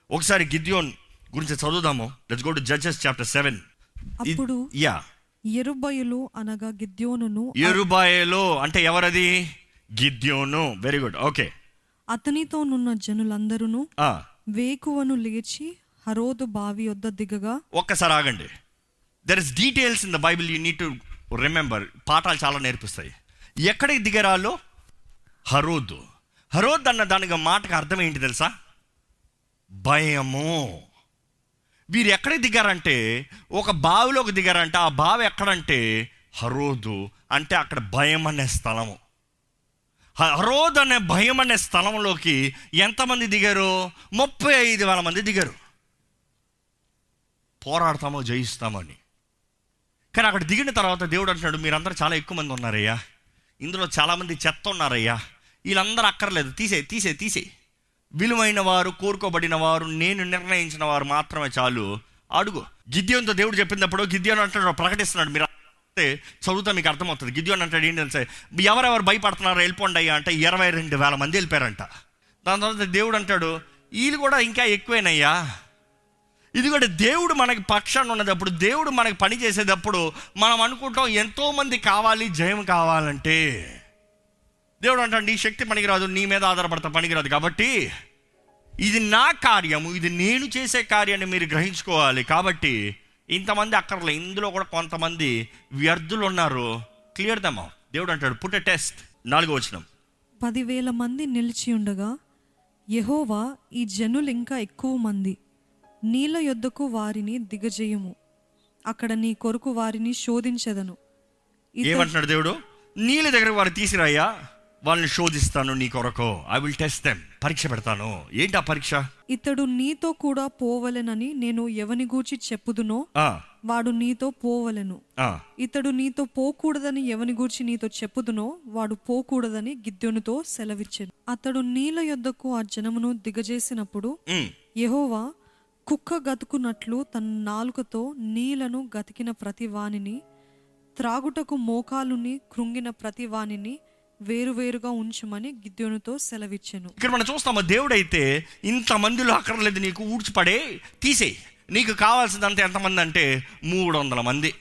ఒకసారి గిద్యోన్ గురించి చదువుదాము let's go to Judges chapter seven అప్పుడు యా ఎరుబయలు అనగా గిద్యోనును ఎరుబాయలో అంటే ఎవరది గిద్యోను వెరీ గుడ్ ఓకే అతనితోనున్న జనులందరూ వేకువను లేచి హరోదు బావి వద్ద దిగగా ఒక్కసారి ఆగండి there is details in the Bible you need to remember పాఠాలు చాలా నేర్పిస్తాయి ఎక్కడికి దిగరాలో హరోద్ హరోద్ అన్న దానికి మాటకు అర్థం ఏంటి తెలుసా భయము వీరు ఎక్కడికి దిగారంటే ఒక బావిలోకి దిగారంటే ఆ బావి ఎక్కడంటే హరోదు అంటే అక్కడ భయం అనే స్థలము హ- హరోద్ అనే భయం అనే స్థలంలోకి ఎంతమంది దిగారు ముప్పై ఐదు వేల మంది దిగారు పోరాడతామో జయిస్తామని కానీ అక్కడ దిగిన తర్వాత దేవుడు అంటున్నాడు మీరందరూ చాలా ఎక్కువ మంది ఉన్నారయ్యా ఇందులో చాలామంది చెత్త ఉన్నారయ్యా వీళ్ళందరూ అక్కర్లేదు తీసే తీసే తీసే విలువైన వారు కోరుకోబడిన వారు నేను నిర్ణయించిన వారు మాత్రమే చాలు అడుగు గిద్యోన్తో దేవుడు చెప్పినప్పుడు గిద్యోన్ అంటున్నాడు ప్రకటిస్తున్నాడు మీరు అంటే చదువుతా మీకు అర్థమవుతుంది గిద్యోన్ అంటాడు ఏంటి తెలుసా ఎవరెవరు భయపడుతున్నారో వెళ్ళిపోండి అయ్యా అంటే ఇరవై రెండు వేల మంది వెళ్ళిపోయారంట దాని తర్వాత దేవుడు అంటాడు వీళ్ళు కూడా ఇంకా ఎక్కువేనయ్యా ఇది కూడా దేవుడు మనకి పక్షాన్ని ఉన్నదప్పుడు దేవుడు మనకి పని చేసేటప్పుడు మనం అనుకుంటాం ఎంతో మంది కావాలి జయం కావాలంటే దేవుడు అంటాడు నీ శక్తి పనికిరాదు నీ మీద ఆధారపడతా పనికిరాదు కాబట్టి ఇది నా కార్యము ఇది నేను చేసే కార్యాన్ని మీరు గ్రహించుకోవాలి కాబట్టి ఇంతమంది అక్కర్లే ఇందులో కూడా కొంతమంది వ్యర్థులు ఉన్నారు క్లియర్ దమ్మా దేవుడు అంటాడు పుట్ ఎ టెస్ట్ నాలుగో వచ్చినాం పదివేల మంది నిలిచి ఉండగా యెహోవా ఈ జనులు ఇంకా ఎక్కువ మంది నీళ్ళ యొద్దకు వారిని దిగజేయము అక్కడ నీ కొరకు వారిని శోధించెదను ఇత- ఏమంటున్నాడు దేవుడు నీళ్ళ దగ్గర వారు తీసిరాయ్యా వాళ్ళని శోధిస్తాను నీ కొరకు ఐ విల్ టెస్ట్ దెమ్ పరీక్ష పెడతాను ఏంటి ఆ పరీక్ష ఇతడు నీతో కూడా పోవలెనని నేను ఎవని గూర్చి చెప్పుదునో ఆ, వాడు నీతో పోవలెను ఆ, ఇతడు నీతో పోకూడదని ఎవని గూర్చి నీతో చెప్పుదునో వాడు పోకూడదని గిద్యోనుతో సెలవిచ్చెను అతడు నీళ్ళ యొద్దకు ఆ జనమును దిగజేసినప్పుడు ఉమ్, యెహోవా కుక్క గతుకున్నట్లు తన నాలుకతో నీళ్లను గతికిన ప్రతి వానిని త్రాగుటకు మోకాలుని కృంగిన ప్రతి వానిని వేరువేరుగా ఉంచమని గిద్యోనుతో సెలవిచ్చెను ఇక్కడ మనం చూస్తాము దేవుడైతే ఇంత మందిలో అక్కర్లేదు నీకు ఊడ్చిపడే తీసేయి నీకు కావాల్సిందంతా ఎంతమంది అంటే మూడు వందల మంది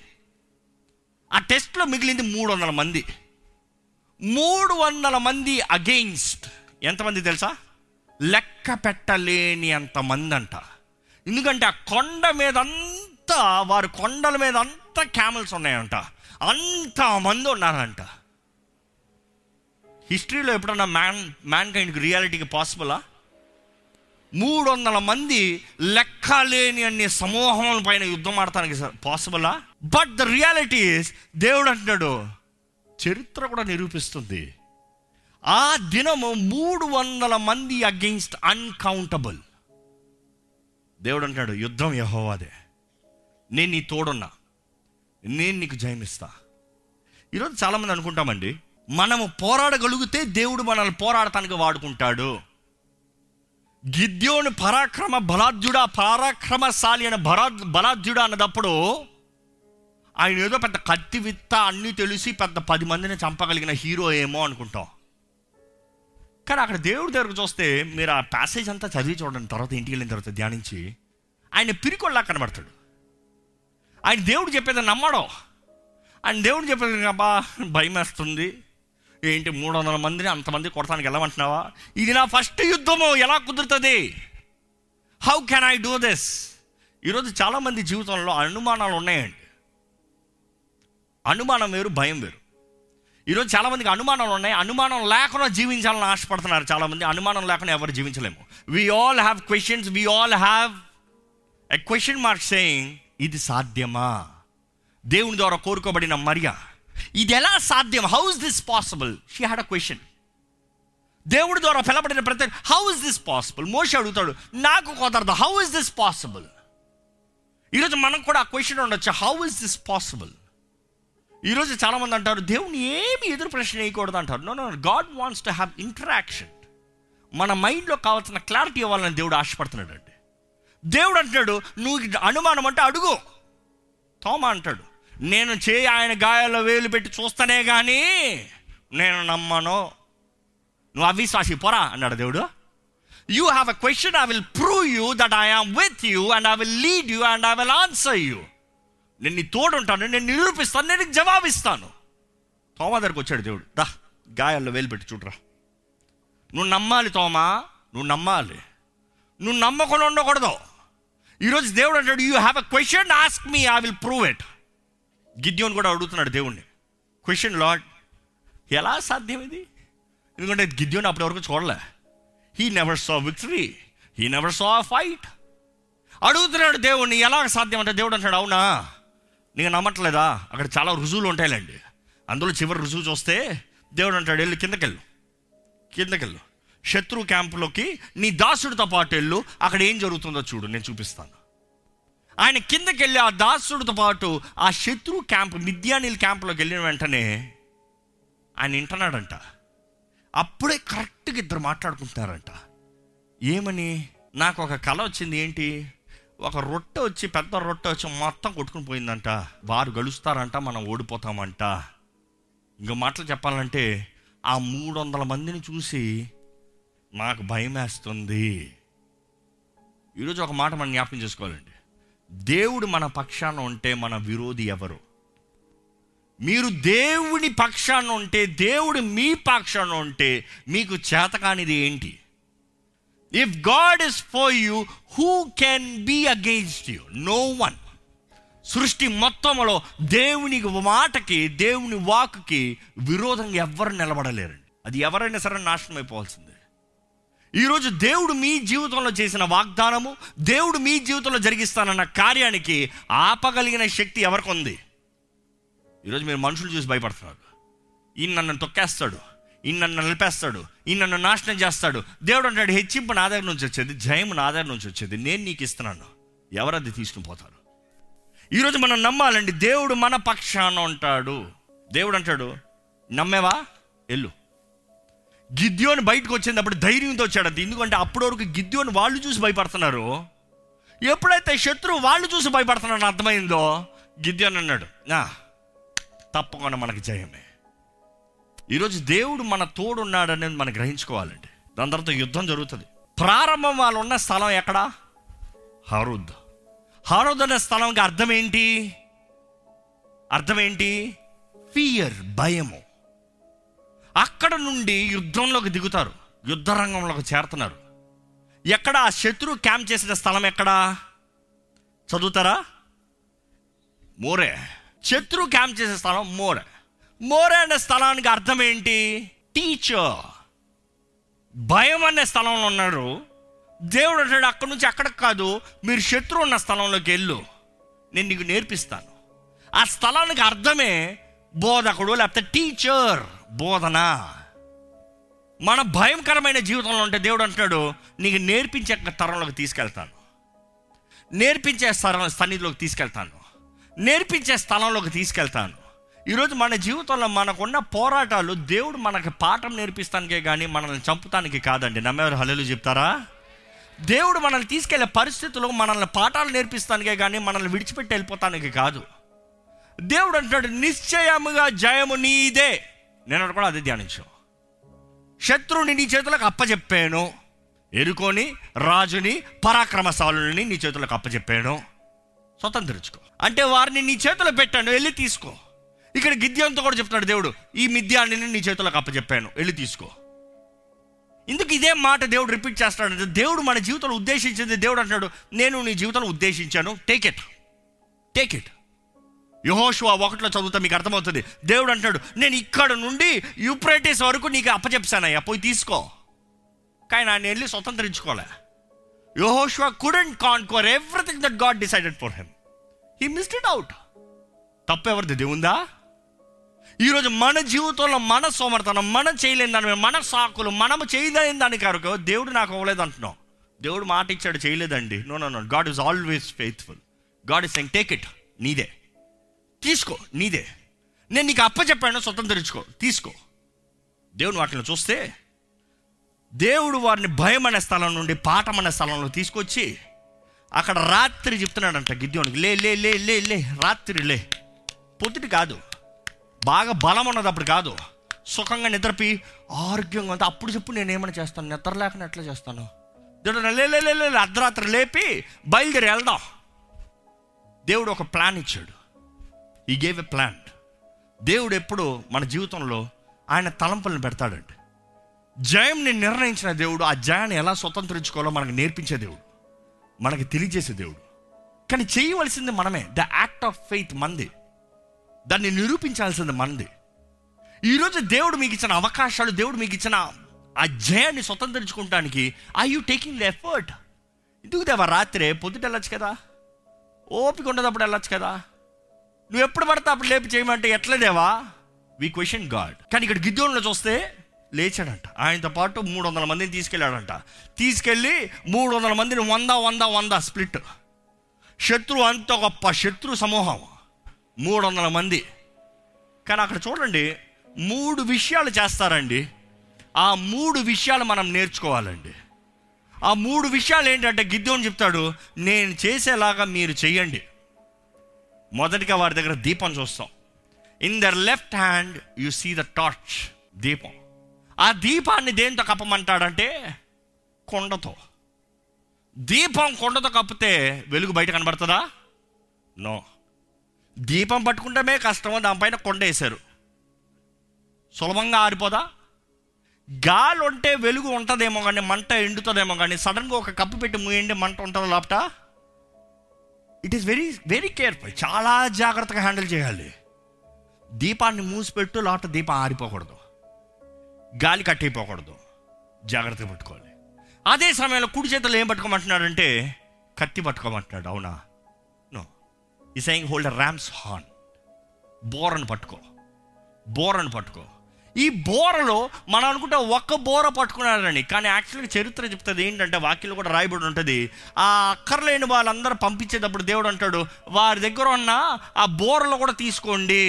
ఆ టెస్ట్లో మిగిలింది మూడు వందల మంది మూడు వందల మంది అగెయిన్స్ట్ ఎంతమంది తెలుసా లెక్క పెట్టలేని అంత మంది అంట ఎందుకంటే ఆ కొండ మీద అంతా వారి కొండల మీద అంతా క్యామెల్స్ ఉన్నాయంట అంత మంది ఉన్నారంట హిస్టరీలో ఎప్పుడన్నా మ్యాన్ మ్యాన్ కైండ్కి రియాలిటీకి పాసిబులా మూడు వందల మంది లెక్కలేని అన్ని సమూహముల పైన యుద్ధం ఆడటానికి పాసిబులా బట్ ద రియాలిటీ ఇస్ దేవుడు అంటున్నాడు చరిత్ర కూడా నిరూపిస్తుంది ఆ దినము మూడు వందల మంది అగెయిన్స్ట్ అన్కౌంటబుల్ దేవుడు అంటున్నాడు యుద్ధం యహోవాదే నేను నీ తోడున్నా నేను నీకు జయమిస్తా ఈరోజు చాలామంది అనుకుంటామండి మనము పోరాడగలిగితే దేవుడు మనల్ని పోరాడటానికి వాడుకుంటాడు గిద్యోని పరాక్రమ బలాధ్యుడా పరాక్రమశాలి అనే బలా బలాధ్యుడా అన్నదప్పుడు ఆయన ఏదో పెద్ద కత్తి విత్త అన్నీ తెలిసి పెద్ద పది మందిని చంపగలిగిన హీరో ఏమో అనుకుంటాం కానీ అక్కడ దేవుడి దగ్గరకు చూస్తే మీరు ఆ ప్యాసేజ్ అంతా చదివి చూడండి తర్వాత ఇంటికి వెళ్ళిన తర్వాత ధ్యానించి ఆయన పిరికొల్లా కనబడతాడు ఆయన దేవుడు చెప్పేది నమ్మడం ఆయన దేవుడు చెప్పేది అబ్బా భయం వేస్తుంది ఏంటి మూడు వందల మందిని అంతమంది కొడతానికి వెళ్ళమంటున్నావా ఇది నా ఫస్ట్ యుద్ధము ఎలా కుదురుతుంది how can I do this ఈరోజు చాలామంది జీవితంలో అనుమానాలు ఉన్నాయండి అనుమానం వేరు భయం వేరు ఈరోజు చాలామందికి అనుమానాలు ఉన్నాయి అనుమానం లేకుండా జీవించాలని ఆశపడుతున్నారు చాలామంది అనుమానం లేకుండా ఎవరు జీవించలేము we all have questions we all have a question mark saying ఇది సాధ్యమా దేవుని ద్వారా కోరుకోబడిన మరియా ఇది ఎలా సాధ్యం how is this possible she had a question దేవుడి ద్వారా పిలబడిన ప్రతి హౌ ఇస్ దిస్ పాసిబుల్ మోషి అడుగుతాడు నాకు కుదరదు హౌ ఇస్ దిస్ పాసిబుల్ ఈరోజు మనకు కూడా ఆ క్వశ్చన్ ఉండొచ్చు హౌ ఇస్ దిస్ పాసిబుల్ ఈరోజు చాలామంది అంటారు దేవుని ఏమి ఎదురు ప్రశ్న వేయకూడదు అంటారు no no God wants to have interaction మన మైండ్లో కావాల్సిన క్లారిటీ ఇవ్వాలని దేవుడు ఆశపడుతున్నాడు అండి దేవుడు అంటున్నాడు నువ్వు అనుమానం అంటే అడుగు తోమ అంటాడు నేను చేయి ఆయన గాయాల్లో వేలు పెట్టి చూస్తానే కానీ నేను నమ్మను నువ్వు అవిశ్వాసి పోరా అన్నాడు దేవుడు you have a question I will prove you that I am with you and I will lead you and I will answer you నేను నీ తోడుంటాను నేను నిరూపిస్తాను నేను నీకు జవాబిస్తాను తోమా దగ్గరకు వచ్చాడు దేవుడు దా గాయాల్లో వేలు పెట్టి చూడరా నువ్వు నమ్మాలి తోమా నువ్వు నమ్మాలి నువ్వు నమ్మకుండా ఉండకూడదు ఈరోజు దేవుడు అంటాడు you have a question ask me I will prove it గిద్యోన్ కూడా అడుగుతున్నాడు దేవుణ్ణి క్వశ్చన్ లాడ్ ఎలా సాధ్యం ఇది ఎందుకంటే గిద్యోన్ అప్పటి వరకు చూడలే he never saw victory he never saw fight అడుగుతున్నాడు దేవుణ్ణి ఎలా సాధ్యం అంటే దేవుడు అంటాడు అవునా నీకు నమ్మట్లేదా అక్కడ చాలా రుజువులు ఉంటాయిలేండి అందులో చివరి రుజువు చూస్తే దేవుడు అంటాడు వెళ్ళి కిందకెళ్ళు కిందకెళ్ళు శత్రు క్యాంపులోకి నీ దాసుడితో పాటు వెళ్ళు అక్కడ ఏం జరుగుతుందో చూడు నేను చూపిస్తాను ఆయన కిందకి వెళ్ళి ఆ దాసుడితో పాటు ఆ శత్రు క్యాంప్ మిద్యానీల్ క్యాంపులోకి వెళ్ళిన వెంటనే ఆయన వింటున్నాడంట అప్పుడే కరెక్ట్గా ఇద్దరు మాట్లాడుకుంటున్నారంట ఏమని నాకు ఒక కళ వచ్చింది ఏంటి ఒక రొట్టె వచ్చి పెద్ద రొట్టె వచ్చి మొత్తం కొట్టుకుని పోయిందంట వారు గలుస్తారంట మనం ఓడిపోతామంట ఇంకో మాటలు చెప్పాలంటే ఆ మూడు వందల మందిని చూసి నాకు భయం వేస్తుంది ఈరోజు ఒక మాట మనం జ్ఞాపకం చేసుకోవాలండి దేవుడు మన పక్షాన ఉంటే మన విరోధి ఎవరు మీరు దేవుని పక్షాన ఉంటే దేవుడు మీ పక్షాన ఉంటే మీకు చేతకానిది ఏంటి if God is for you who can be against you no one సృష్టి మొత్తంలో దేవుని మాటకి దేవుని వాక్కి విరోధంగా ఎవ్వరు నిలబడలేరండి అది ఎవరైనా సరే నాశనం అయిపోవాల్సిందే ఈరోజు దేవుడు మీ జీవితంలో చేసిన వాగ్దానము దేవుడు మీ జీవితంలో జరిగిస్తానన్న కార్యానికి ఆపగలిగిన శక్తి ఎవరికి ఉంది ఈరోజు మీరు మనుషులు చూసి భయపడుతున్నారు ఈయన నన్ను తొక్కేస్తాడు ఈయన నన్ను నిలిపేస్తాడు ఈయన నన్ను నాశనం చేస్తాడు దేవుడు అంటాడు హెచ్చింపు నా దగ్గర నుంచి వచ్చేది జయం నా దగ్గర నుంచి వచ్చేది నేను నీకు ఇస్తున్నాను ఎవరది తీసుకుని పోతారు ఈరోజు మనం నమ్మాలండి దేవుడు మన పక్షాన ఉంటాడు దేవుడు అంటాడు నమ్మేవా ఎల్లు గిద్యోని బయటకు వచ్చినప్పుడు ధైర్యంతో వచ్చాడంత ఎందుకంటే అప్పటి వరకు గిద్యోని వాళ్ళు చూసి భయపడుతున్నారు ఎప్పుడైతే శత్రువు వాళ్ళు చూసి భయపడుతున్నారని అర్థమైందో గిద్యోని అన్నాడు "నా, తప్పకుండా మనకి జయమే ఈరోజు దేవుడు మన తోడు ఉన్నాడనేది మనం గ్రహించుకోవాలండి దాని తర్వాత యుద్ధం జరుగుతుంది ప్రారంభం వాళ్ళు ఉన్న స్థలం ఎక్కడా హరుద్ హరుద్ అనే స్థలంకి అర్థం ఏంటి అర్థం ఏంటి ఫియర్ భయము అక్కడ నుండి యుద్ధంలోకి దిగుతారు యుద్ధ రంగంలోకి చేరుతున్నారు ఎక్కడ ఆ శత్రు క్యాంప్ చేసిన స్థలం ఎక్కడా చదువుతారా మోరే శత్రు క్యాంప్ చేసే స్థలం మోరే మోరే అనే స్థలానికి అర్థం ఏంటి టీచర్ భయం అనే స్థలంలో ఉన్నారు దేవుడు అంటాడు అక్కడి నుంచి అక్కడికి కాదు మీరు శత్రువు ఉన్న స్థలంలోకి వెళ్ళు నేను నీకు నేర్పిస్తాను ఆ స్థలానికి అర్థమే బోధకుడు లేకపోతే టీచర్ బోధన మన భయంకరమైన జీవితంలో ఉంటే దేవుడు అంటున్నాడు నీకు నేర్పించే తరంలోకి తీసుకెళ్తాను నేర్పించే స్థలం సన్నిధిలోకి తీసుకెళ్తాను నేర్పించే స్థలంలోకి తీసుకెళ్తాను ఈరోజు మన జీవితంలో మనకున్న పోరాటాలు దేవుడు మనకి పాఠం నేర్పిస్తానికే కానీ మనల్ని చంపుతానికి కాదండి నమ్మేవారు హలలు చెప్తారా దేవుడు మనల్ని తీసుకెళ్లే పరిస్థితుల్లో మనల్ని పాఠాలు నేర్పిస్తానికే కానీ మనల్ని విడిచిపెట్టి వెళ్ళిపోతానికి కాదు దేవుడు అంటాడు నిశ్చయముగా జయము నీదే నేను కూడా అదే ధ్యానించు శత్రువుని నీ చేతులకు అప్పచెప్పాను ఎరుకొని రాజుని పరాక్రమశాలుని నీ చేతులకు అప్పచెప్పాను స్వతంత్రించుకో అంటే వారిని నీ చేతిలో పెట్టాను వెళ్ళి తీసుకో ఇక్కడ గిద్యంతో కూడా చెప్తున్నాడు దేవుడు ఈ మిద్యాన్ని నీ చేతులకు అప్పచెప్పాను వెళ్ళి తీసుకో ఇందుకు ఇదే మాట దేవుడు రిపీట్ చేస్తాడు దేవుడు మన జీవితంలో ఉద్దేశించింది దేవుడు అంటున్నాడు నేను నీ జీవితంలో ఉద్దేశించాను టేక్ ఇట్ టేక్ ఇట్ యహోషువా ఒకటిలో చదువుతా మీకు అర్థమవుతుంది దేవుడు అంటాడు నేను ఇక్కడ నుండి యూప్రైటిస్ వరకు నీకు అప్పచెప్పానయ్యా పోయి తీసుకో కానీ ఆయన వెళ్ళి స్వతంత్రించుకోలే యహోషువా couldn't conquer everything that God decided for him he missed it out తప్పెవరిది దేవుందా ఈరోజు మన జీవితంలో మన సోమర్తనం మనం చేయలేని దాని మీద, మన సాకులు మనము చేయలేని దాని కొరకు దేవుడు నాకు అవ్వలేదు అంటున్నాం దేవుడు మాట ఇచ్చాడు చేయలేదండి no no no God is always faithful God is saying take it నీదే తీసుకో నీదే నేను నీకు అప్పచెప్పాను స్వతంత్రించుకో తీసుకో దేవుని వాటిని చూస్తే దేవుడు వారిని భయం అనే స్థలం నుండి పాఠం అనే స్థలంలో తీసుకొచ్చి అక్కడ రాత్రి చెప్తున్నాడంట గిద్యోనికి లే లే లే లే లే రాత్రి లే పొద్దుటి కాదు బాగా బలం ఉన్నది అప్పుడు కాదు సుఖంగా నిద్రపి ఆరోగ్యంగా ఉంది అప్పుడు చెప్పు నేను ఏమైనా చేస్తాను నిద్ర లేకుండా ఎట్లా చేస్తాను దేవుడు అన్నాడు, లే లే లే, లే అర్ధరాత్రి లేపి బయలుదేరి వెళ్దాం దేవుడు ఒక ప్లాన్ ఇచ్చాడు ఈ గేవ్ ఎ ప్లాన్ దేవుడు ఎప్పుడు మన జీవితంలో ఆయన తలంపులను పెడతాడండి జయంని నిర్ణయించిన దేవుడు ఆ జయాన్ని ఎలా స్వతంత్రించుకోవాలో మనకు నేర్పించే దేవుడు మనకి తెలియజేసే దేవుడు కానీ చేయవలసింది మనమే ద యాక్ట్ ఆఫ్ ఫెయిత్ మంది దాన్ని నిరూపించాల్సింది మనది ఈరోజు దేవుడు మీకు ఇచ్చిన అవకాశాలు దేవుడు మీకు ఇచ్చిన ఆ జయాన్ని స్వతంత్రించుకోవడానికి I you taking the effort ఎందుకు దేవా రాత్రే పొద్దుట వెళ్ళొచ్చు కదా ఓపిక ఉండదప్పుడు వెళ్ళొచ్చు కదా నువ్వు ఎప్పుడు పడితే అప్పుడు లేపి చేయమంటే ఎట్లా దేవా వి క్వశ్చన్ గాడ్ కానీ ఇక్కడ గిద్దోన్లో చూస్తే లేచాడంట ఆయనతో పాటు మూడు వందల మందిని తీసుకెళ్ళాడంట తీసుకెళ్ళి మూడు వందల మందిని వంద వంద వంద స్ప్లిట్ శత్రువు అంత గొప్ప శత్రు సమూహం మూడు వందల మంది కానీ అక్కడ చూడండి మూడు విషయాలు చేస్తారండి ఆ మూడు విషయాలు మనం నేర్చుకోవాలండి ఆ మూడు విషయాలు ఏంటంటే గిద్దోని చెప్తాడు నేను చేసేలాగా మీరు చెయ్యండి మొదటిగా వారి దగ్గర దీపం చూస్తాం in their left hand you see the torch దీపం ఆ దీపాన్ని దేంతో కప్పమంటాడంటే కొండతో దీపం కొండతో కప్పితే వెలుగు బయట కనబడుతుందా నో దీపం పట్టుకుంటమే కష్టమో దానిపైన కొండ వేశారు సులభంగా ఆరిపోదా గాలి ఉంటే వెలుగు ఉంటుందేమో కానీ మంట ఎండుతుందేమో కానీ సడన్గా ఒక కప్పు పెట్టి మూయండి మంట ఉంటుందా లోపట it is very very careful చాలా జాగ్రత్తగా హ్యాండిల్ చేయాలి దీపాన్ని మూసిపెట్టు లోపల దీపం ఆరిపోకూడదు గాలి కట్టయిపోకూడదు జాగ్రత్తగా పట్టుకోవాలి అదే సమయంలో కుడి చేతులు ఏం పట్టుకోమంటున్నాడంటే కత్తి పట్టుకోమంటున్నాడు అవునా no he saying hold ram's horn బోరను పట్టుకో బోరను పట్టుకో ఈ బోరలో మనం అనుకుంటే ఒక్క బోర పట్టుకున్నారని కానీ యాక్చువల్గా చరిత్ర చెప్తుంది ఏంటంటే వాక్యంలో కూడా రాయబడి ఉంటుంది ఆ అక్కర్లేని వాళ్ళందరూ పంపించేటప్పుడు దేవుడు అంటాడు వారి దగ్గర ఉన్న ఆ బోరలో కూడా తీసుకోండి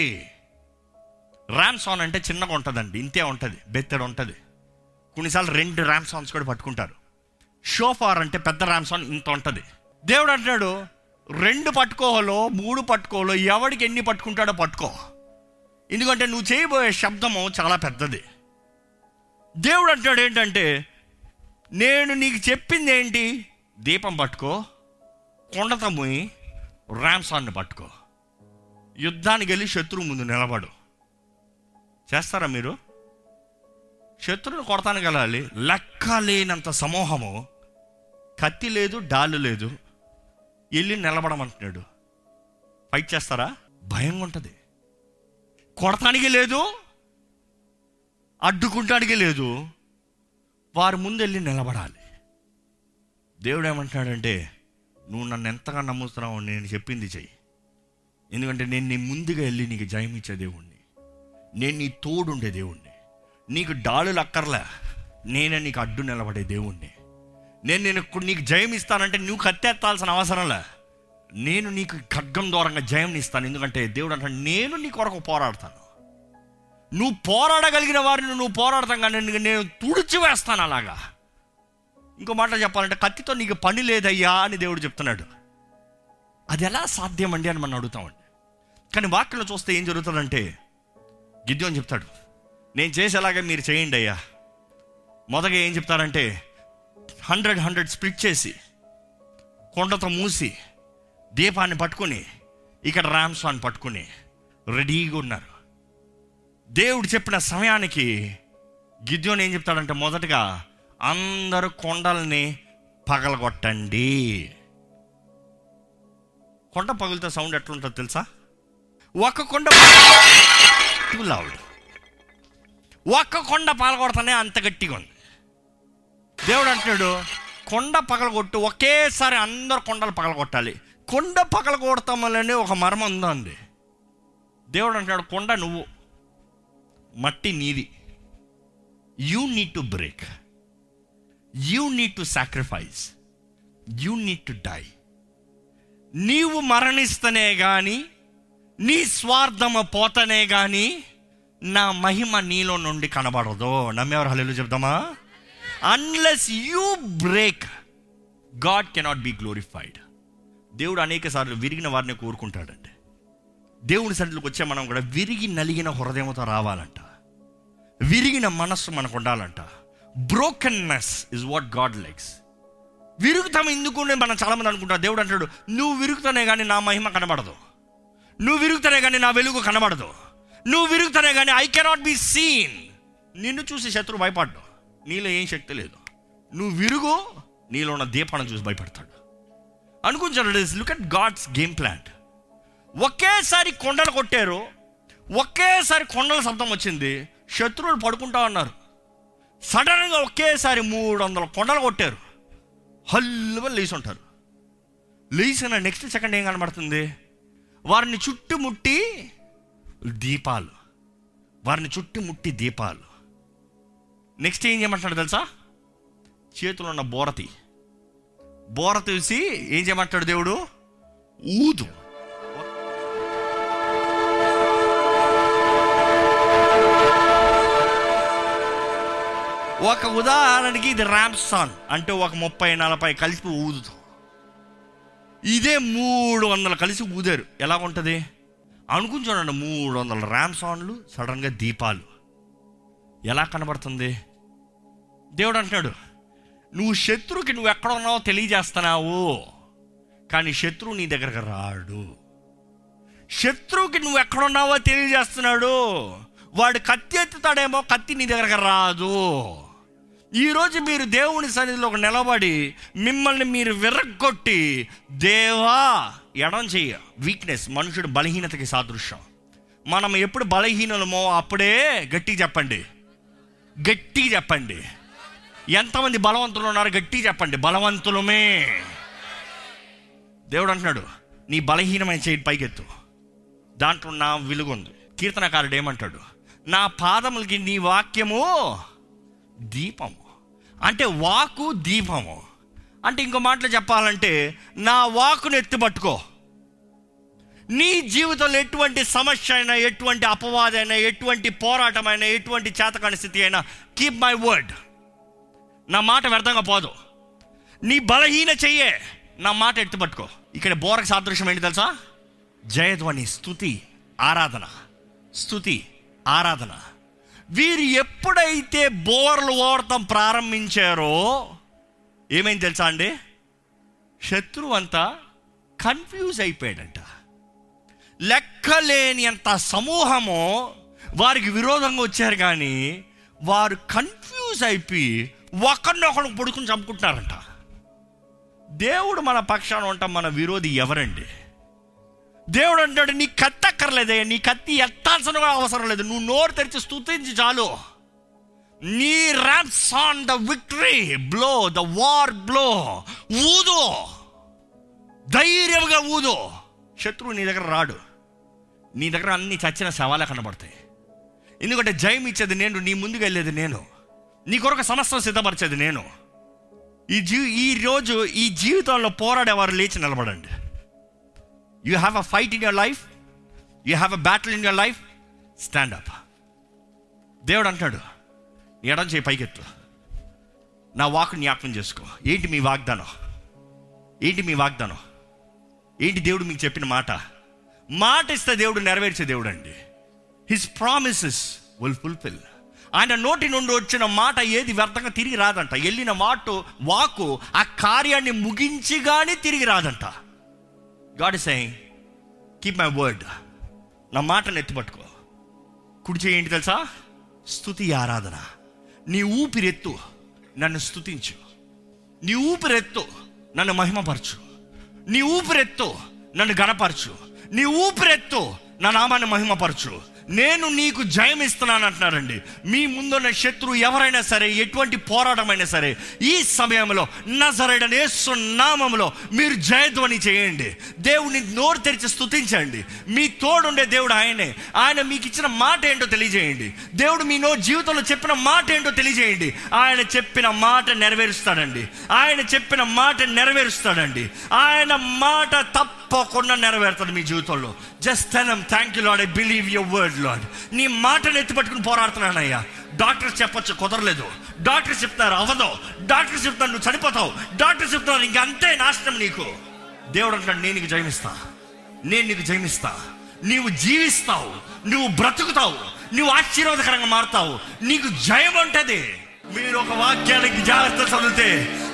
ర్యామ్సాన్ అంటే చిన్నగా ఉంటుందండి ఇంతే ఉంటుంది బెత్తెడు ఉంటుంది కొన్నిసార్లు రెండు ర్యామ్సాన్స్ కూడా పట్టుకుంటారు షోఫార్ అంటే పెద్ద ర్యామ్సాన్ ఇంత ఉంటుంది దేవుడు అంటున్నాడు రెండు పట్టుకోవాలో మూడు పట్టుకోవాలో ఎవడికి ఎన్ని పట్టుకుంటాడో పట్టుకో ఎందుకంటే నువ్వు చేయబోయే శబ్దము చాలా పెద్దది దేవుడు అంటాడు ఏంటంటే నేను నీకు చెప్పింది ఏంటి దీపం పట్టుకో కొండత పోయి ర్యామ్సాన్ని పట్టుకో యుద్ధానికి వెళ్ళి శత్రువు ముందు నిలబడు చేస్తారా మీరు శత్రువుని కొడతానికి వెళ్ళాలి లెక్క లేనంత సమూహము కత్తి లేదు డాలు లేదు వెళ్ళి నిలబడమంటున్నాడు ఫైట్ చేస్తారా భయంగా ఉంటుంది కొడతానికి లేదు అడ్డుకుంటానికి లేదు వారి ముందు వెళ్ళి నిలబడాలి దేవుడు ఏమంటున్నాడంటే నువ్వు నన్ను ఎంతగా నమ్ముతున్నావు నేను చెప్పింది చెయ్యి ఎందుకంటే నేను నీ ముందుగా వెళ్ళి నీకు జయం ఇచ్చే దేవుణ్ణి నేను నీ తోడుండే దేవుణ్ణి నీకు డాలులు అక్కర్లే నేనే నీకు అడ్డు నిలబడే దేవుణ్ణి నేను నేను ఇప్పుడు నీకు జయం ఇస్తానంటే నువ్వు కత్తెత్తాల్సిన అవసరంలే నేను నీకు ఖడ్గం దూరంగా జయం ఇస్తాను ఎందుకంటే దేవుడు అంటాడు నేను నీ కొరకు పోరాడతాను నువ్వు పోరాడగలిగిన వారిని నువ్వు పోరాడతాం కానీ నేను- నేను తుడిచి వేస్తాను అలాగా ఇంకో మాట చెప్పాలంటే కత్తితో నీకు పని లేదయ్యా అని దేవుడు చెప్తున్నాడు అది ఎలా సాధ్యం అండి అని మనం అడుగుతామండి కానీ వాక్యంలో చూస్తే ఏం జరుగుతుందంటే గిద్యోని చెప్తాడు నేను చేసేలాగా మీరు చేయండి అయ్యా మొదగా ఏం చెప్తారంటే హండ్రెడ్ హండ్రెడ్ స్ప్లిట్ చేసి కొండతో మూసి దీపాన్ని పట్టుకుని ఇక్కడ రామ్సాన్ని పట్టుకుని రెడీగా ఉన్నారు దేవుడు చెప్పిన సమయానికి గిద్యోని ఏం చెప్తాడంటే మొదటగా అందరూ కొండల్ని పగలగొట్టండి కొండ పగులుతో సౌండ్ ఎట్లుంటుందో తెలుసా ఒక కొండ టూ లౌడ్ ఒక్క కొండ పగలగొడతానే అంత గట్టిగా ఉంది దేవుడు అంటున్నాడు కొండ పగలగొట్టు ఒకేసారి అందరు కొండలు పగలగొట్టాలి కొండ పగలగొడతాం వల్లనే ఒక మర్మం ఉందండి దేవుడు అంటున్నాడు కొండ నువ్వు మట్టి నీది you need to break you need to sacrifice you need to die నీవు మరణిస్తనే గాని నీ స్వార్థము పోతనే గాని నా మహిమ నీలో నుండి కనబడదు నమ్మేవారు హల్లు చెప్దామా unless you break God cannot be glorified దేవుడు అనేక సార్లు విరిగిన వారిని కోరుకుంటాడండి దేవుని సన్నిధిలోకి వచ్చే మనం కూడా విరిగి నలిగిన హృదయంతో రావాలంట విరిగిన మనస్సు మనకు ఉండాలంట brokenness is what God likes విరుగుతాం ఎందుకు అని మనం చాలామంది అనుకుంటారు దేవుడు అంటాడు నువ్వు విరుగుతానే కానీ నా మహిమ కనబడదు నువ్వు విరుగుతానే కానీ నా వెలుగు కనబడదు నువ్వు విరుగుతానే కానీ ఐ కెనాట్ బి సీన్ నిన్ను చూసి శత్రువు భయపడ్డు నీలో ఏం శక్తి లేదు నువ్వు విరుగు నీలో ఉన్న దీపాన్ని చూసి భయపడతాడు అనుకుంటాడు look at God's game plan ఒకేసారి కొండలు కొట్టారు ఒకేసారి కొండల శబ్దం వచ్చింది శత్రువులు పడుకుంటా ఉన్నారు సడన్గా ఒకేసారి మూడు వందల కొండలు కొట్టారు హల్లుగా లేచి ఉంటారు లేచిన నెక్స్ట్ సెకండ్ ఏం కనబడుతుంది వారిని చుట్టుముట్టి దీపాలు వారిని చుట్టుముట్టి దీపాలు నెక్స్ట్ ఏం చేయమంటాడు తెలుసా చేతిలో ఉన్న బోరతి బోర తీసి ఏం చేయమంటాడు దేవుడు ఊదు ఒక ఉదాహరణకి ఇది ర్యాంప్సాన్ అంటే ఒక ముప్పై నలభై కలిసి ఊదుతాం ఇదే మూడు వందలు కలిసి ఊదారు ఎలా ఉంటుంది అనుకుని చూడండి మూడు వందల ర్యాంప్సాన్లు సడన్గా దీపాలు ఎలా కనబడుతుంది దేవుడు అంటున్నాడు నువ్వు శత్రువుకి నువ్వు ఎక్కడ ఉన్నావో తెలియజేస్తున్నావు కానీ శత్రువు నీ దగ్గరకు రాడు శత్రువుకి నువ్వు ఎక్కడ ఉన్నావో తెలియజేస్తున్నాడు వాడు కత్తి ఎత్తుతాడేమో కత్తి నీ దగ్గరకు రాదు ఈరోజు మీరు దేవుని సన్నిధిలో ఒక నిలబడి మిమ్మల్ని మీరు విరగొట్టి దేవా ఎడం చెయ్య వీక్నెస్ మనుషుడు బలహీనతకి సాదృశ్యం మనం ఎప్పుడు బలహీనలమో అప్పుడే గట్టిగా చెప్పండి గట్టిగా చెప్పండి ఎంతమంది బలవంతులు ఉన్నారు గట్టిగా చెప్పండి బలవంతులమే దేవుడు అంటున్నాడు నీ బలహీనమైన చేయి పైకెత్తు దాంట్లో నా వెలుగు ఉంది కీర్తనకారుడు ఏమంటాడు నా పాదములకి నీ వాక్యము దీపము అంటే వాకు దీపము అంటే ఇంకో మాటలో చెప్పాలంటే నా వాకును ఎత్తుపట్టుకో నీ జీవితంలో ఎటువంటి సమస్య అయినా ఎటువంటి అపవాదైనా ఎటువంటి పోరాటమైనా ఎటువంటి చేతకాని స్థితి అయినా కీప్ మై వర్డ్ నా మాట వ్యర్థంగా పోదు నీ బలహీన చెయ్యే నా మాట ఎత్తుపట్టుకో ఇక్కడ బోరకు సాదృశ్యం ఏంటి తెలుసా జయధ్వని స్థుతి ఆరాధన స్థుతి ఆరాధన వీరు ఎప్పుడైతే బోర్లు ఓడటం ప్రారంభించారో ఏమైంది తెలుసా అండి శత్రువు అంతా కన్ఫ్యూజ్ అయిపోయాడంట లెక్కలేని అంత సమూహము వారికి విరోధంగా వచ్చారు కానీ వారు కన్ఫ్యూజ్ అయిపోయి ఒకరినొకరు పడుకుని చంపుకుంటున్నారంట దేవుడు మన పక్షాన ఉంటాం మన విరోధి ఎవరండి దేవుడు అంటాడు నీ కత్తి అక్కర్లేదే నీ కత్తి ఎత్తాల్సిన కూడా అవసరం లేదు నువ్వు నోరు తెరిచి స్తుతించి చాలు నీ raps on the victory blow the war blow ఊదు ధైర్యంగా ఊదు శత్రువు నీ దగ్గర రాడు నీ దగ్గర అన్ని చచ్చిన శవాలే కనబడతాయి ఎందుకంటే జయం ఇచ్చేది నేను నీ ముందుకు వెళ్ళేది నేను నీ కొరకు సమస్తం సిద్ధపరిచేది నేను ఈ జీ ఈ రోజు ఈ జీవితంలో పోరాడేవారు లేచి నిలబడండి you have a fight in your life you have a battle in your life stand up దేవుడు అంటాడు నీ ఎడం చేయి పైకెత్తు నా వాకు జ్ఞాపకం చేసుకో ఏంటి మీ వాగ్దానం ఏంటి మీ వాగ్దానం ఏంటి దేవుడు మీకు చెప్పిన మాట మాట ఇస్తే దేవుడు నెరవేర్చే దేవుడు అండి హిస్ ప్రామిసెస్ విల్ ఫుల్ఫిల్ ఆయన నోటి నుండి వచ్చిన మాట ఏది వ్యర్థంగా తిరిగి రాదంట వెళ్ళిన మాట వాకు ఆ కార్యాన్ని ముగించి కానీ తిరిగి రాదంట God is saying keep my word నా మాటను ఎత్తుపట్టుకో కుడి చేయండి తెలుసా స్థుతి ఆరాధన నీ ఊపిరెత్తు నన్ను స్థుతించు నీ ఊపిరెత్తు నన్ను మహిమపరచు నీ ఊపిరెత్తు నన్ను గణపరచు నీ ఊపిరెత్తు నా నామాన్ని మహిమపరచు నేను నీకు జయం ఇస్తున్నాను అంటున్నారండి మీ ముందున్న శత్రువు ఎవరైనా సరే ఎటువంటి పోరాటమైనా సరే ఈ సమయంలో నజరడని యేసు నామములో మీరు జయధ్వని చేయండి దేవుని నోరు తెరిచి స్తుతించండి మీ తోడుండే దేవుడు ఆయనే ఆయన మీకు ఇచ్చిన మాట ఏంటో తెలియజేయండి దేవుడు మీ నో జీవితంలో చెప్పిన మాట ఏంటో తెలియజేయండి ఆయన చెప్పిన మాట నెరవేరుస్తాడండి ఆయన చెప్పిన మాట నెరవేరుస్తాడండి ఆయన మాట తప్పకుండా నెరవేరుతుంది మీ జీవితంలో just then thank you lord I believe your word lord నీ మాటను ఎత్తిపట్టుకుని పోరాడుతున్నానయ్యా డాక్టర్స్ చెప్పొచ్చు కుదరలేదు డాక్టర్స్ చెప్తారు అవదో డాక్టర్స్ చెప్తారు నువ్వు చనిపోతావు డాక్టర్స్ చెప్తారు ఇంక అంతే నాశనం నీకు దేవుడు అంటాడు నేను నీకు జయమిస్తా నేను నీకు జయమిస్తా నీవు జీవిస్తావు నువ్వు బ్రతుకుతావు నువ్వు ఆశీర్వాదకరంగా మారుతావు నీకు జయం ఉంటుంది మీరు ఒక వాక్యానికి జాగ్రత్త చదివితే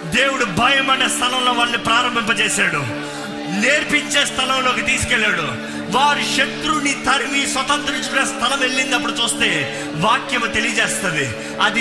దేవుడు భయం అనే స్థలంలో వాళ్ళని ప్రారంభింపజేశాడు నేర్పించే స్థలంలోకి తీసుకెళ్ళాడు వారి శత్రువుని తరిమి స్వతంత్రించుకునే స్థలం వెళ్ళినప్పుడు చూస్తే వాక్యము తెలియజేస్తుంది అది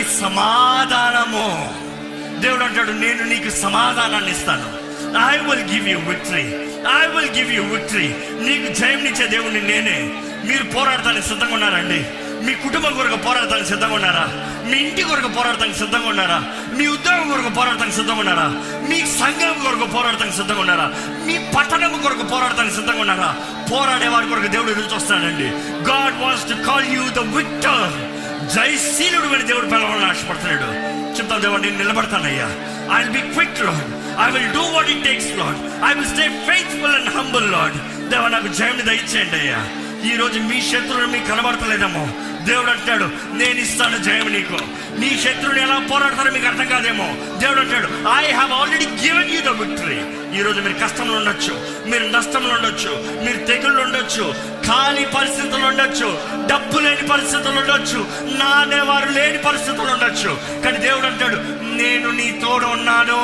సమాధానము దేవుడు అంటాడు నేను నీకు సమాధానాన్ని ఇస్తాను I will give you victory I will give you victory నీకు జయంనిచ్చే దేవుడిని నేనే మీరు పోరాడటానికి సిద్ధంగా ఉన్నారండి మీ కుటుంబం కొరకు పోరాడటానికి సిద్ధంగా ఉన్నారా మీ ఇంటి కొరకు పోరాడటానికి సిద్ధంగా ఉన్నారా మీ ఉద్యోగం కొరకు పోరాడటానికి సిద్ధంగా ఉన్నారా మీ సంఘం కొరకు పోరాడటానికి సిద్ధంగా ఉన్నారా మీ పట్టణం కొరకు పోరాడటానికి సిద్ధంగా ఉన్నారా పోరాడే వారి కొరకు దేవుడు ఎదురు చూస్తున్నాడండి God wants to call you the victor జయశీలుడు అని దేవుడు పిలవాలని ఆశపడుతున్నాడు చెప్తాను దేవుడు నేను నిలబడతానయ్యా I will be quick lord I will do what it takes lord I will stay faithful and humble lord దేవ నాకు జయం దయచేయండి అయ్యా ఈ రోజు మీ శత్రువులు మీకు కనబడతలేదేమో దేవుడు అంటాడు నేను ఇస్తాను జయం నీకు నీ శత్రువుని ఎలా పోరాడతారో మీకు అర్థం కాదేమో దేవుడు అంటాడు I have already given you the victory ఈ రోజు మీరు కష్టంలో ఉండొచ్చు మీరు నష్టంలో ఉండొచ్చు మీరు తెగుళ్ళు ఉండొచ్చు ఖాళీ పరిస్థితులు ఉండొచ్చు డబ్బు లేని పరిస్థితులు ఉండొచ్చు నానేవారు లేని పరిస్థితులు ఉండొచ్చు కానీ దేవుడు అంటాడు నేను నీ తోడు ఉన్నాను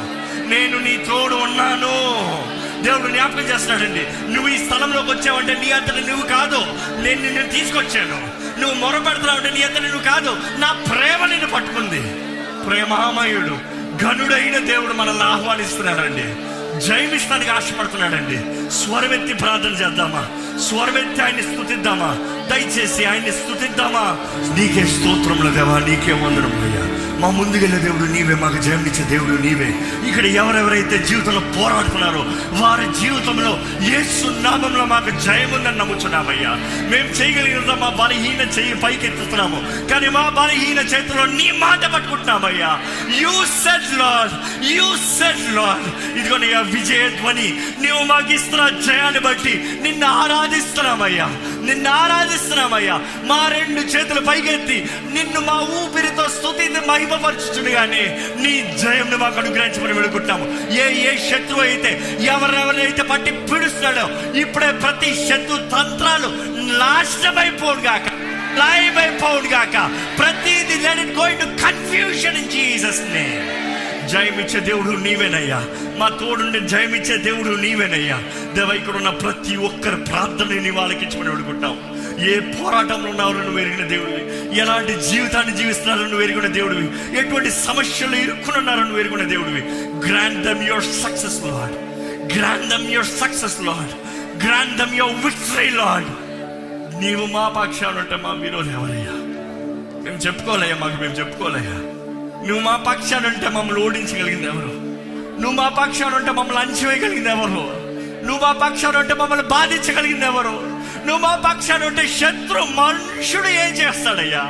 నేను నీ తోడు ఉన్నాను దేవుడు జ్ఞాపకం చేస్తున్నాడండి నువ్వు ఈ స్థలంలోకి వచ్చావంటే నీ అంతటి నువ్వు కాదు నేను నిన్ను తీసుకొచ్చాను నువ్వు మొరపెడుతున్నావు అంటే నీ అంతటి నువ్వు కాదు నా ప్రేమ నిన్ను పట్టుకుంది ప్రేమామయుడు ఘనుడైన దేవుడు మనల్ని ఆహ్వానిస్తున్నాడండి జయమిస్తానికి ఆశపడుతున్నాడండి స్వరమెత్తి ప్రార్థన చేద్దామా స్వరమెత్తి ఆయన్ని స్థుతిద్దామా దయచేసి ఆయన్ని స్థుతిద్దామా నీకే స్తోత్రముల దేవా నీకే వందనం అయ్యా మా ముందుకెళ్ళే దేవుడు నీవే మాకు జయమిచ్చే దేవుడు నీవే ఇక్కడ ఎవరెవరైతే జీవితంలో పోరాడుతున్నారో వారి జీవితంలో యేసు నామంలో మాకు జయముందని నమ్ముచున్నామయ్యా మేము చేయగలిగినంత మా బలహీన చెయ్యి పైకెత్తుతున్నాము కానీ మా బలహీన చేతిలో నీ మాట పట్టుకుంటున్నామయ్యా you said lord you said lord ఇదిగోనయ్యా విజయధ్వని నీవు మాకు ఇస్తున్న జయాన్ని బట్టి నిన్ను ఆరాధిస్తున్నామయ్యా నిన్ను ఆరాధిస్తున్నామయ్యా మా రెండు చేతులు పైకెత్తి నిన్ను మా ఊపిరితో స్థుతి మహిమపరచుచును కానీ నీ జయంను మాకు అనుగ్రహించమని వేడుకుంటాము ఏ ఏ శత్రువు అయితే ఎవరెవరైతే పట్టి పిడుస్తున్నాడో ఇప్పుడే ప్రతి శత్రు తంత్రాలు నాశనమైపోను గాక లయమైపోను గాక ప్రతిది let it going to confusion in Jesus name జయమిచ్చే దేవుడు నీవేనయ్యా మా తోడుండి జయమిచ్చే దేవుడు నీవేనయ్యా దేవ ఇక్కడ ఉన్న ప్రతి ఒక్కరి ప్రార్థనని వాళ్ళకి ఇచ్చమని వేడుకుంటాం ఏ పోరాటంలో ఉన్నారో నువ్వు ఎరిగిన దేవుడివి ఎలాంటి జీవితాన్ని జీవిస్తున్నారో నువ్వు ఎరిగిన దేవుడివి ఎటువంటి సమస్యలు ఇరుక్కున్నారో నువ్వు ఎరిగిన దేవుడివి grant them your success lord grant them your success lord grant them your victory lord నీవు మా పక్షాలు ఉంటే మా విరోధం ఎవరయ్యా మేము చెప్పుకోలేయ్యా మాకు మేము చెప్పుకోలేయ్యా నువ్వు మా పక్షాన ఉంటే మమ్మల్ని ఓడించగలిగింది ఎవరు నువ్వు మా పక్షాన ఉంటే మమ్మల్ని అణచివేయగలిగింది ఎవరు నువ్వు మా పక్షాన ఉంటే మమ్మల్ని బాధించగలిగింది ఎవరు నువ్వు మా పక్షాన ఉంటే శత్రు మనుషుడు ఏం చేస్తాడయ్యా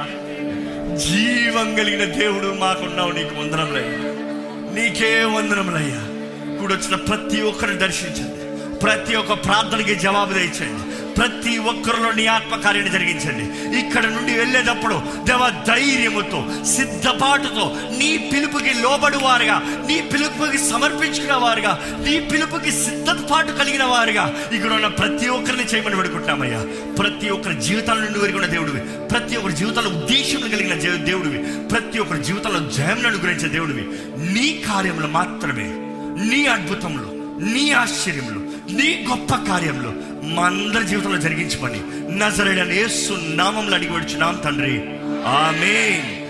జీవం కలిగిన దేవుడు మాకున్నావు నీకు వందనములయ్యా నీకే వందనములయ్యా కూడా వచ్చిన ప్రతి ఒక్కరిని దర్శించండి ప్రతి ఒక్క ప్రార్థనకి జవాబు తెచ్చండి ప్రతి ఒక్కరిలో నీ ఆత్మకార్యాన్ని జరిగించండి ఇక్కడ నుండి వెళ్ళేటప్పుడు దేవ ధైర్యముతో సిద్ధపాటుతో నీ పిలుపుకి లోబడి వారుగా నీ పిలుపుకి సమర్పించుకున్న వారుగా నీ పిలుపుకి సిద్ధపాటు కలిగిన వారుగా ఇక్కడ ఉన్న ప్రతి ఒక్కరిని చేయమని పెడుకుంటామయ్యా ప్రతి ఒక్కరి జీవితాల నుండి వెరుగున్న దేవుడివి ప్రతి ఒక్కరి జీవితంలో ఉద్దేశం కలిగిన జే- దేవుడివి ప్రతి ఒక్కరి జీవితంలో జయం అనుగ్రహించే దేవుడివి నీ కార్యములు మాత్రమే నీ అద్భుతంలో నీ ఆశ్చర్యంలో నీ గొప్ప కార్యంలో మా అందరి జీవితంలో జరిగించమని నజరైన యేసు నామంలో అడిగి వచ్చున్నాం తండ్రి ఆమేన్